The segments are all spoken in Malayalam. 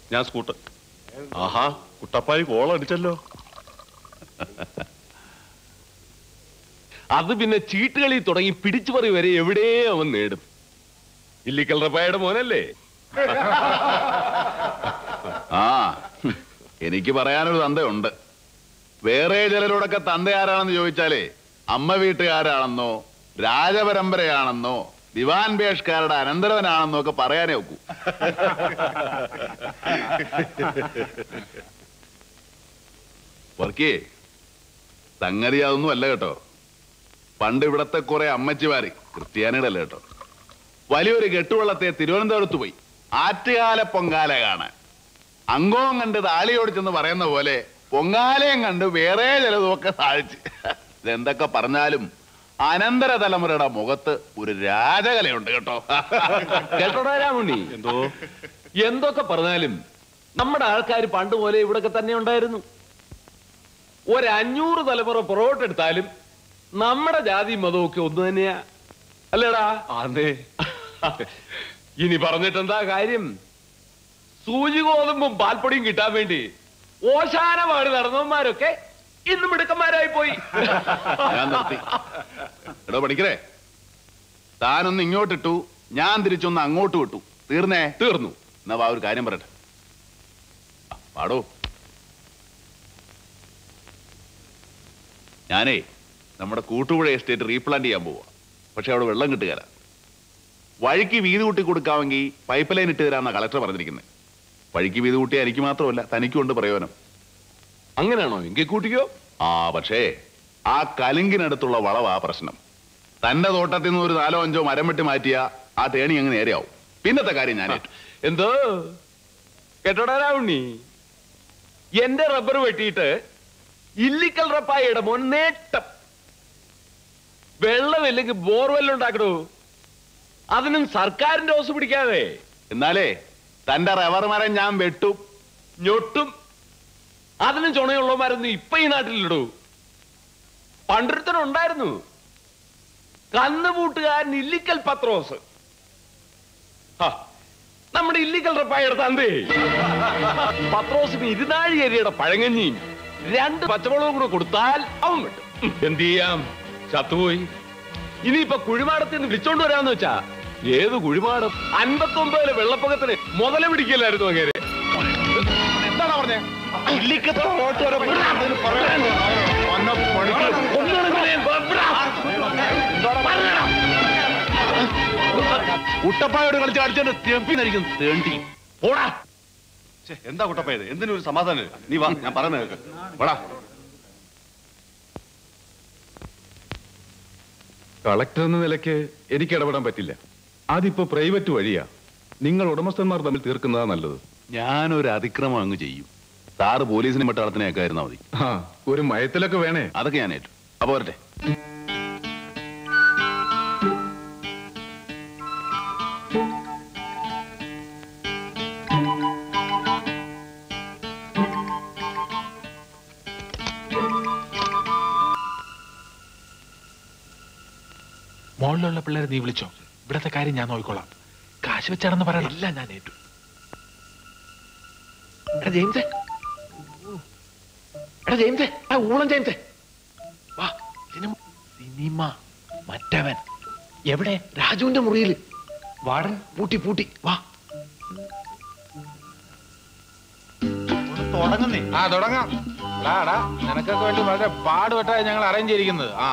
ഞാൻ സ്കൂട്ടർ ആഹാ കുട്ടപ്പായി കോൾ അടിച്ചല്ലോ അത് പിന്നെ ചീട്ടുകളി തുടങ്ങി പിടിച്ചുപറി വരെ എവിടെ അവൻ നേടും ഇല്ലിക്കൽ റപ്പായുടെ മോനല്ലേ ആ ഹും, എനിക്ക് പറയാനൊരു തന്തയുണ്ട് വേറെ ചിലരോടൊക്കെ തന്ത ആരാണെന്ന് ചോദിച്ചാലേ അമ്മ വീട്ടുകാരാണെന്നോ രാജപരമ്പരയാണെന്നോ ദിവാൻ ബേഷ്കാരുടെ അനന്തരവനാണെന്നോ ഒക്കെ പറയാനേ ഒക്കൂ വർക്കേ സംഗതി അതൊന്നും അല്ല കേട്ടോ പണ്ട് ഇവിടത്തെ കുറെ അമ്മച്ചിമാര് ക്രിസ്ത്യാനിയുടെ അല്ല കേട്ടോ വലിയൊരു കെട്ടുവള്ളത്തെ തിരുവനന്തപുരത്ത് പോയി ആറ്റുകാല പൊങ്കാല കാണാൻ അംഗവും കണ്ട് താളിയോടിച്ചെന്ന് പറയുന്ന പോലെ പൊങ്കാലയും കണ്ട് വേറെ ചിലതുമൊക്കെ സാധിച്ച് ഇതെന്തൊക്കെ പറഞ്ഞാലും അനന്തര തലമുറയുടെ മുഖത്ത് ഒരു രാജകലയുണ്ട് കേട്ടോ കേട്ടോടാ രാമുണ്ണി എന്തോ എന്തൊക്കെ പറഞ്ഞാലും നമ്മുടെ ആൾക്കാർ പണ്ട് പോലെ ഇവിടൊക്കെ തന്നെ ഉണ്ടായിരുന്നു ഒരു അഞ്ഞൂറ് തലമുറ പുറകോട്ടെടുത്താലും നമ്മുടെ ജാതി മതവും ഒക്കെ ഒന്ന് തന്നെയാ അല്ലേടാ അതെ ഇനി പറഞ്ഞിട്ടെന്താ കാര്യം സൂചി ഗോതമ്പും പാൽപ്പൊടിയും കിട്ടാൻ വേണ്ടി ഓശാന പാടി നടന്നവന്മാരൊക്കെ ഇന്ന് മിടുക്കന്മാരായി പോയി ഞാൻ നിർത്തി എടോ പഠിക്കരേ താനൊന്ന് ഇങ്ങോട്ടിട്ടു ഞാൻ തിരിച്ചൊന്ന് അങ്ങോട്ട് വിട്ടു തീർന്നേ തീർന്നു എന്നാ വാ ഒരു കാര്യം പറയട്ടെ ആ, പാടോ ഞാനേ നമ്മുടെ കൂട്ടുപുഴ എസ്റ്റേറ്റ് റീപ്ലാന്റ് ചെയ്യാൻ പോവാ പക്ഷെ അവിടെ വെള്ളം കിട്ടുകയില്ല വഴിക്ക് വീതി കൂട്ടി കൊടുക്കാമെങ്കിൽ പൈപ്പ് ലൈൻ ഇട്ട് തരാമെന്നാ കളക്ടർ പറഞ്ഞിരിക്കുന്നത് വഴിക്ക് വീതി കൂട്ടിയാൽ എനിക്ക് മാത്രമല്ല തനിക്കുണ്ട് പ്രയോജനം അങ്ങനെയാണോ എങ്കിൽ കൂട്ടിക്കോ ആ പക്ഷേ ആ കലുങ്കിനടുത്തുള്ള വളവാ പ്രശ്നം തന്റെ തോട്ടത്തിൽ നിന്ന് ഒരു നാലോ അഞ്ചോ മരം വെട്ടി മാറ്റിയ ആ തേണി അങ്ങ് നേരെയാവും പിന്നത്തെ കാര്യം ഞാൻ ഏറ്റു. എന്തോ കേട്ടോടാ രാവുണ്ണി എന്റെ റബ്ബർ വെട്ടിയിട്ട് ഇല്ലിക്കൽ റപ്പായയുടെ മോൻ നേട്ടം വെള്ളമില്ലെങ്കിൽ ബോർവെൽ ഉണ്ടാക്കണോ അതിനും സർക്കാരിന്റെ ഓസ് പിടിക്കാതെ എന്നാലേ തന്റെ റബ്ബർ മരം ഞാൻ വെട്ടും ഞൊട്ടും അതിനും ചുണയുള്ളവന്മാരൊന്നും ഇപ്പൊ ഈ നാട്ടിലിടൂ പണ്ടൊരുത്തനുണ്ടായിരുന്നു കന്നുകൂട്ടുകാരൻ ഇല്ലിക്കൽ പത്രോസ് ഹ, നമ്മുടെ ഇല്ലിക്കൽ റപ്പായുടെ തന്തേ പത്രോസിന് ഇരുനാഴി ഏരിയയുടെ പഴങ്ങഞ്ഞിയും രണ്ട് പച്ചമുളകും കൂടെ കൊടുത്താൽ അവൻ വിട്ടു എന്ത് ചെയ്യാം ചത്തുപോയി ഇനിയിപ്പൊ കുഴിമാടത്തിൽ നിന്ന് വിളിച്ചോണ്ട് വരാന്ന് വെച്ചാ ഏത് കുഴിമാടം അൻപത്തി ഒമ്പതിലെ വെള്ളപ്പൊക്കത്തിന് മുതല പിടിക്കലായിരുന്നു അങ്ങനെ എന്താണ് പറഞ്ഞേ കുട്ടപ്പായോട് കളിച്ച് കളിച്ചോണ്ട് തെപ്പിന്നായിരിക്കും തേണ്ടി പോടാ ഛെ, എന്താ കുട്ടപ്പായത് എന്തിനു ഒരു സമാധാനം ഇല്ല? നീ വാ ഞാൻ പറയുന്നത് കേൾക്ക് വാടാ കളക്ടർ എന്ന നിലയ്ക്ക് എനിക്ക് ഇടപെടാൻ പറ്റില്ല അതിപ്പോ പ്രൈവറ്റ് വഴിയാ നിങ്ങൾ ഉടമസ്ഥന്മാർ തമ്മിൽ തീർക്കുന്നതാ നല്ലത് ഞാനൊരു അതിക്രമം അങ്ങ് ചെയ്യും സാറ് പോലീസിനെ പട്ടാളത്തിനെയൊക്കെ ആയിരുന്നാ മതി ആ ഒരു മയത്തിലൊക്കെ വേണേ അതൊക്കെ ഞാൻ ഏറ്റു അപ്പൊ വരട്ടെ മോളിലുള്ള പിള്ളേരെ നീ വിളിച്ചോ ഇവിടത്തെ കാര്യം ഞാൻ നോക്കിക്കോളാം കാശ് വെച്ചാണെന്ന് പറയണം ഇല്ല ഞാൻ ഏറ്റു എടാ ജെയിംസേ എടാ ജെയിംസേ ആ ഊളം ജെയിംസേ വാ സിനിമ സിനിമ മറ്റവൻ എവിടെ രാജുവിന്റെ മുറിയിൽ വാടൻ പൂട്ടി പൂട്ടി വാ തുടങ്ങുന്നേ ആ തുടങ്ങാം ടാ നിനക്കൊക്കെ വേണ്ടി വളരെ പാടുപെട്ടായി ഞങ്ങൾ അറേഞ്ച് ചെയ്തിരിക്കുന്നത് ആ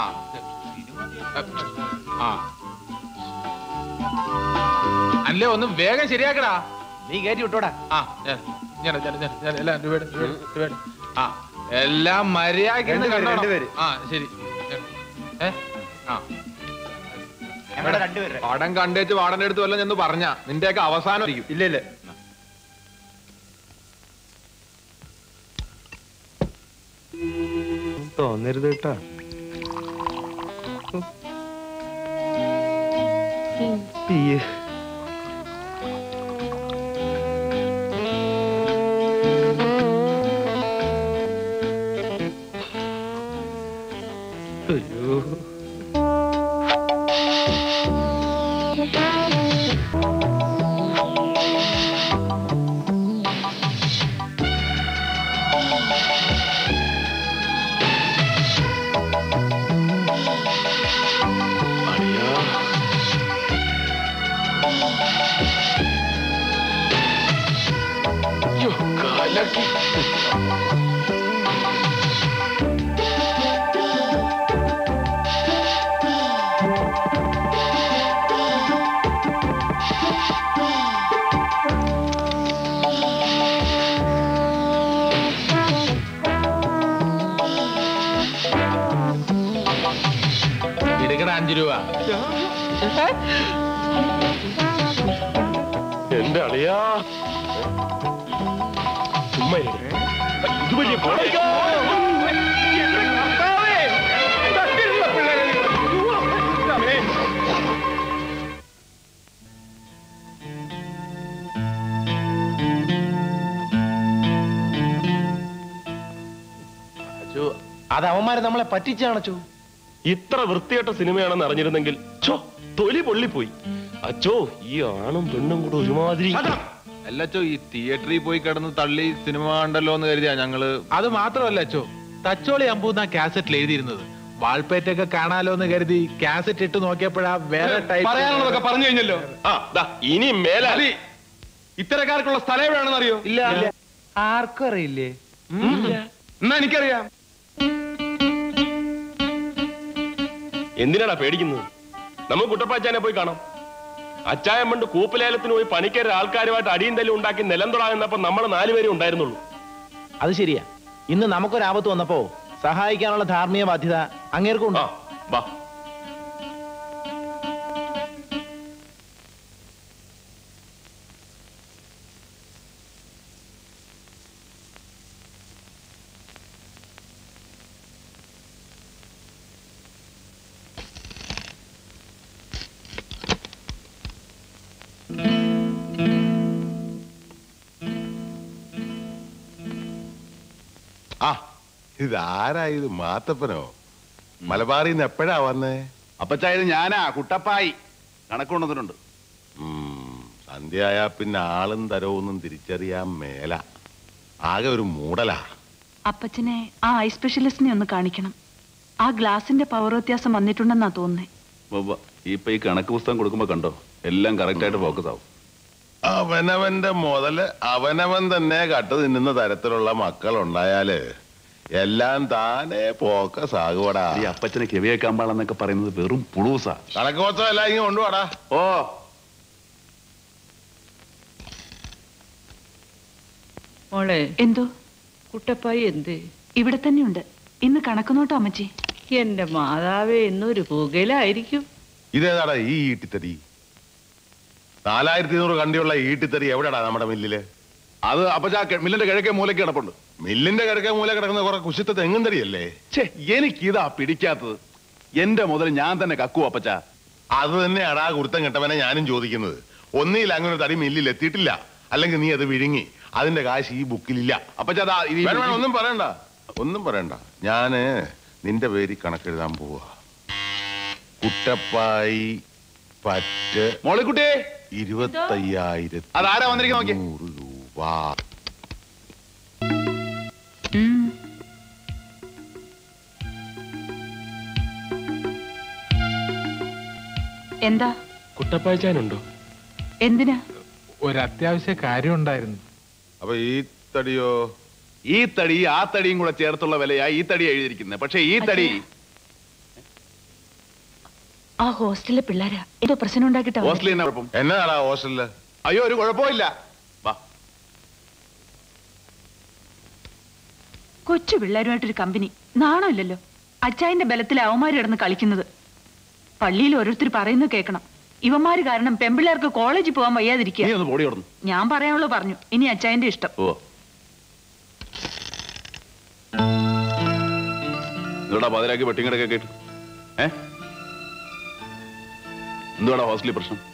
ആ അല്ലേ ഒന്ന് വേഗം ശരിയാക്കടാ നീ കയറ്റി വിട്ടോടാ ആ ഞാൻ ഞാൻ ഞാൻ ഞാൻ ഞാൻ എല്ലാം രൂപയുടെ രൂപയുടെ ആ എല്ലാം മര്യാദയ്ക്ക് ഇരുന്ന് കണ്ടോണം. ആ ശരി ഏ ആ പടം കണ്ടേച്ച് വാടന്റെ അടുത്ത് വല്ലതും ചെന്ന് പറഞ്ഞ നിന്റെയൊക്കെ അവസാനം ഇല്ല ഇല്ല തോന്നരുത് കേട്ടാ പിയ്യ്. അയ്യോ എടുക്കട അഞ്ചു രൂപ എന്റെ അളിയാ ചുമ്മാ ഇരിക്ക്. ഇത് വലിയ കോടയ്ക്കാ. എന്റെ കർത്താവേ. തട്ടിലുള്ള പിള്ളേരെ. കർത്താവേ. അച്ചോ അത് അവന്മാരെ നമ്മളെ പറ്റിച്ചാണച്ചോ ഇത്ര വൃത്തികെട്ട സിനിമയാണെന്ന് അറിഞ്ഞിരുന്നെങ്കിൽ ചോ തൊലി പൊള്ളിപ്പോയി അച്ചോ ഈ ആണും പെണ്ണും കൂടെ ഒരുമാതിരി അല്ലച്ചോ ഈ തിയേറ്ററിൽ പോയി കിടന്ന് തള്ളി സിനിമ കണ്ടല്ലോ എന്ന് കരുതിയാ ഞങ്ങള് അത് മാത്രമല്ല അച്ചോ തച്ചോളി അമ്പൂന്ന കാസറ്റിൽ എഴുതിയിരുന്നത് വാൾപ്പേറ്റൊക്കെ കാണാലോ എന്ന് കരുതി കാസറ്റ് ഇട്ട് നോക്കിയപ്പോഴാ വേറെ ടൈപ്പ് പറയാനുള്ളതൊക്കെ പറഞ്ഞു കഴിഞ്ഞല്ലോ ആ ദാ ഇനി മേലാലി ഇത്തരക്കാർക്കുള്ള സ്ഥലം എവിടെയാണെന്ന് അറിയോ ഇല്ല ആർക്കും അറിയില്ലേ എന്നാ എനിക്കറിയാം എന്തിനാടാ പേടിക്കുന്നത് നമുക്ക് കുട്ടപ്പാച്ചാനെ പോയി കാണാം അച്ചായം പണ്ട് കൂപ്പലേലത്തിന് പോയി പണിക്കര ആൾക്കാരുമായിട്ട് അടിയും തല്ലും ഉണ്ടാക്കി നിലം തൊടാകുന്നപ്പോ നമ്മൾ നാലുപേരെ ഉണ്ടായിരുന്നുള്ളൂ അത് ശരിയാ ഇന്ന് നമുക്കൊരു ആപത്ത് വന്നപ്പോ സഹായിക്കാനുള്ള ധാർമ്മിക ബാധ്യത അങ്ങേർക്കും ആ വാ ആ ഇതാരാ ഇത് മാത്തപ്പനോ മലബാറിൽ നിന്ന് എപ്പോഴാ വന്നേ അപ്പച്ചായത് ഞാനാ കുട്ടപ്പായി കണക്കുകൊണ്ടതിനുണ്ട് ഉം, സന്ധ്യയായാ പിന്നെ ആളും തരവൊന്നും തിരിച്ചറിയാൻ മേല ആകെ ഒരു മൂടലാ അപ്പച്ചനെ ആ ഐ സ്പെഷ്യലിസ്റ്റിനെ ഒന്ന് കാണിക്കണം ആ ഗ്ലാസിന്റെ പവർ വ്യത്യാസം വന്നിട്ടുണ്ടെന്നാ തോന്നുന്നേ ഉവ്വ. ഇപ്പൊ ഈ കണക്ക് പുസ്തകം കൊടുക്കുമ്പോ കണ്ടോ എല്ലാം കറക്റ്റ് ആയിട്ട് ഫോക്കസ് ആവും അവനവന്റെ മുതല് അവനവൻ തന്നെ കട്ട് തിന്നുന്ന തരത്തിലുള്ള മക്കൾ ഉണ്ടായാല് എല്ലാം താനെ ഫോക്കസ് ആകുവടാ ഈ അപ്പച്ചനെ കെവിയേക്കാൻ പാടെന്നൊക്കെ പറയുന്നത് വെറും പുളൂസാ കണക്ക് പുസ്തകം എല്ലാം ഇങ്ങനെ കൊണ്ടുപോടാ ഓ മോളെ എന്തോ കുട്ടപ്പായി എന്ത് ഇവിടെ തന്നെയുണ്ട് ഇന്ന് കണക്കുനോട്ടോ അമ്മച്ചി എന്റെ മാതാവേ എന്നൊരു പുകയിലായിരിക്കും ഇതേതാടാ ഈ ഈട്ടിത്തടി നാലായിരത്തി ഇരുന്നൂറ് കണ്ടിയുള്ള ഈട്ടിത്തടി എവിടെടാ നമ്മുടെ മില്ലില് അത് അപ്പച്ചാ കെ- മില്ലിന്റെ കിഴക്കേ മൂലയ്ക്ക് കിടപ്പുണ്ട് മില്ലിന്റെ കിഴക്കേ മൂല കിടക്കുന്ന കുറെ കുശിത്ത തെങ്ങും തടിയല്ലേ ഛേ എനിക്കിതാ പിടിക്കാത്തത് എന്റെ മുതൽ ഞാൻ തന്നെ കക്കു അപ്പച്ച അത് തന്നെയാടാ കുരുത്തം കെട്ടവനെ ഞാനും ചോദിക്കുന്നത് ഒന്നിയിൽ അങ്ങനെ ഒരു തടി മില്ലിൽ എത്തിയിട്ടില്ല അല്ലെങ്കിൽ നീ അത് വിഴുങ്ങി അതിന്റെ കാശ് ഈ ബുക്കിലില്ല അപ്പച്ച അതാ ഇത് വേണ്ട, വേണ്ട, ഒന്നും പറയണ്ട ഒന്നും പറയണ്ട ഞാന് നിന്റെ പേര് കണക്കെഴുതാൻ പോവാ കുട്ടപ്പായി പറ്റ് മോളിക്കുട്ടി ഇരുപത്തയ്യായിരത്തി അതാരാ വന്നിരിക്കുന്നത് നോക്കിയേ. നൂറ് രൂപ ഉം. എന്താ കുട്ടപ്പാച്ചാനുണ്ടോ എന്തിനാ ഒരു അത്യാവശ്യ കാര്യം ഉണ്ടായിരുന്നു അപ്പൊ ഈ തടിയോ ഈ തടി ആ തടിയും കൂടെ ചേർത്തുള്ള വിലയാ ഈ തടി എഴുതിയിരിക്കുന്നത് പക്ഷെ ഈ തടി ആ ഹോസ്റ്റലിലെ പിള്ളേരാ എന്തോ പ്രശ്നം ഉണ്ടാക്കിട്ടാ വന്നേ. ഹോസ്റ്റലിൽ തന്നെ കുഴപ്പം എന്നതാടാ ഹോസ്റ്റലില് അയ്യോ ഒരു കുഴപ്പമില്ല വാ കൊച്ചു പിള്ളേരുമായിട്ടൊരു കമ്പനി നാണമില്ലല്ലോ അച്ചായന്റെ ബലത്തിൽ അവന്മാര് കിടന്ന് കളിക്കുന്നത് പള്ളിയിൽ ഓരോരുത്തർ പറയുന്നത് കേൾക്കണം ഇവന്മാര് കാരണം പെമ്പിള്ളേർക്ക് കോളേജിൽ പോകാൻ വയ്യാതിരിക്കുക നീ ഒന്ന് പൊടി കൊടുന്നു ഞാൻ പറയാനുള്ളത് പറഞ്ഞു ഇനി അച്ചായന്റെ ഇഷ്ടം ഓ എന്തുടാ പതിരാക്കി വെട്ടിങ്ങടൊക്കെ കേട്ടു ഏ എന്തുവാടാ ഹോസ്റ്റലിൽ പ്രശ്നം